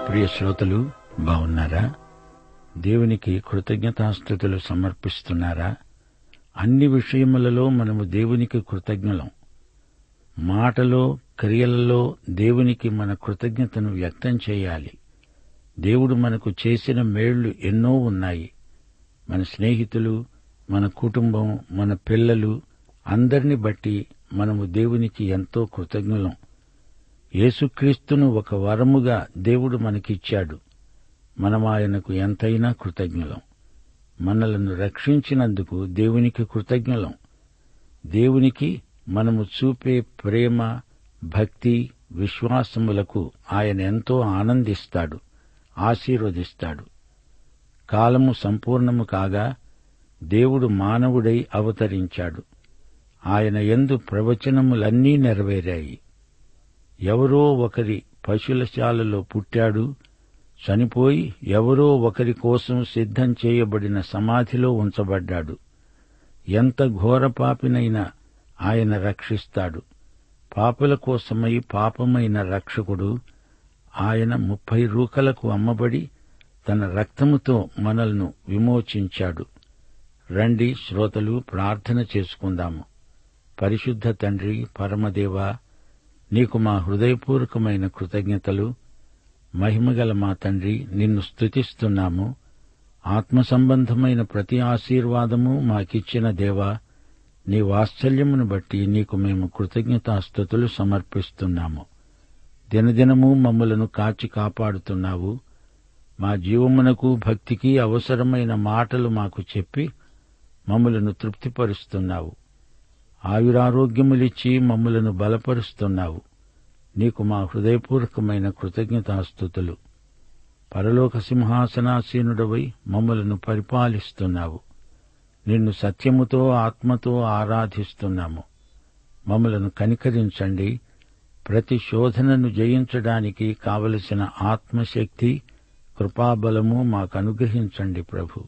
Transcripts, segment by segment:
ప్రియ శ్రోతలు బాగున్నారా దేవునికి కృతజ్ఞతాస్థుతులు సమర్పిస్తున్నారా అన్ని విషయములలో మనము దేవునికి కృతజ్ఞులం మాటలో క్రియలలో దేవునికి మన కృతజ్ఞతను వ్యక్తం చేయాలి దేవుడు మనకు చేసిన మేళ్లు ఎన్నో ఉన్నాయి మన స్నేహితులు మన కుటుంబం మన పిల్లలు అందరిని బట్టి మనము దేవునికి ఎంతో కృతజ్ఞులం యేసుక్రీస్తును ఒక వరముగా దేవుడు మనకిచ్చాడు మనం ఆయనకు ఎంతైనా కృతజ్ఞులం మనలను రక్షించినందుకు దేవునికి కృతజ్ఞులం దేవునికి మనము చూపే ప్రేమ భక్తి విశ్వాసములకు ఆయన ఎంతో ఆనందిస్తాడు ఆశీర్వదిస్తాడు కాలము సంపూర్ణము కాగా దేవుడు మానవుడై అవతరించాడు ఆయన ఎందు ప్రవచనములన్నీ నెరవేరాయి ఎవరో ఒకరి పశులశాలలో పుట్టాడు చనిపోయి ఎవరో ఒకరి కోసం సిద్ధం చేయబడిన సమాధిలో ఉంచబడ్డాడు ఎంత ఘోరపాపినైనా ఆయన రక్షిస్తాడు పాపుల కోసమై పాపమైన రక్షకుడు ఆయన ముప్పై రూకలకు అమ్మబడి తన రక్తముతో మనల్ని విమోచించాడు రండి శ్రోతలు ప్రార్థన చేసుకుందాము పరిశుద్ధ తండ్రి పరమదేవా నీకు మా హృదయపూర్వకమైన కృతజ్ఞతలు మహిమగల మా తండ్రి నిన్ను స్తుతిస్తున్నాము ఆత్మ సంబంధమైన ప్రతి ఆశీర్వాదము మాకిచ్చిన దేవా నీ వాత్సల్యమును బట్టి నీకు మేము కృతజ్ఞతాస్థుతులు సమర్పిస్తున్నాము దినదినము మమ్మలను కాచి కాపాడుతున్నావు మా జీవమునకు భక్తికి అవసరమైన మాటలు మాకు చెప్పి మమ్మలను తృప్తిపరుస్తున్నావు ఆయురారోగ్యములిచ్చి మమ్మలను బలపరుస్తున్నావు నీకు మా హృదయపూర్వకమైన కృతజ్ఞతాస్థుతులు పరలోక సింహాసనాసీనుడవై మమ్మలను పరిపాలిస్తున్నావు నిన్ను సత్యముతో ఆత్మతో ఆరాధిస్తున్నాము మమ్మలను కనికరించండి ప్రతి శోధనను జయించడానికి కావలసిన ఆత్మశక్తి కృపాబలము మాకు అనుగ్రహించండి ప్రభు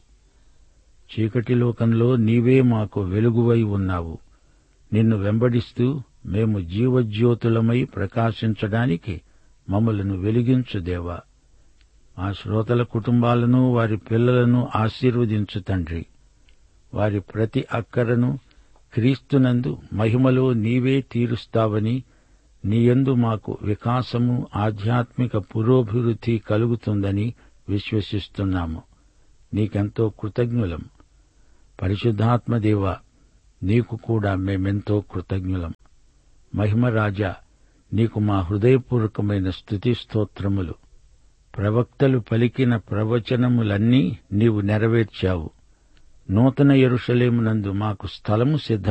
చీకటి లోకంలో నీవే మాకు వెలుగువై ఉన్నావు నిన్ను వెంబడిస్తూ మేము జీవజ్యోతులమై ప్రకాశించడానికి మమ్మలను వెలిగించు దేవా మా శ్రోతల కుటుంబాలను వారి పిల్లలను ఆశీర్వదించు తండ్రి వారి ప్రతి అక్కరను క్రీస్తునందు మహిమలో నీవే తీరుస్తావని నీయందు మాకు వికాసము ఆధ్యాత్మిక పురోభివృద్ధి కలుగుతుందని విశ్వసిస్తున్నాము నీకెంతో కృతజ్ఞులం పరిశుద్ధాత్మదేవ నీకు కూడా మేమెంతో కృతజ్ఞులం మహిమరాజా నీకు మా హృదయపూర్వకమైన స్థుతి స్తోత్రములు ప్రవక్తలు పలికిన ప్రవచనములన్నీ నీవు నెరవేర్చావు నూతన ఎరుషలేమునందు మాకు స్థలము సిద్ధ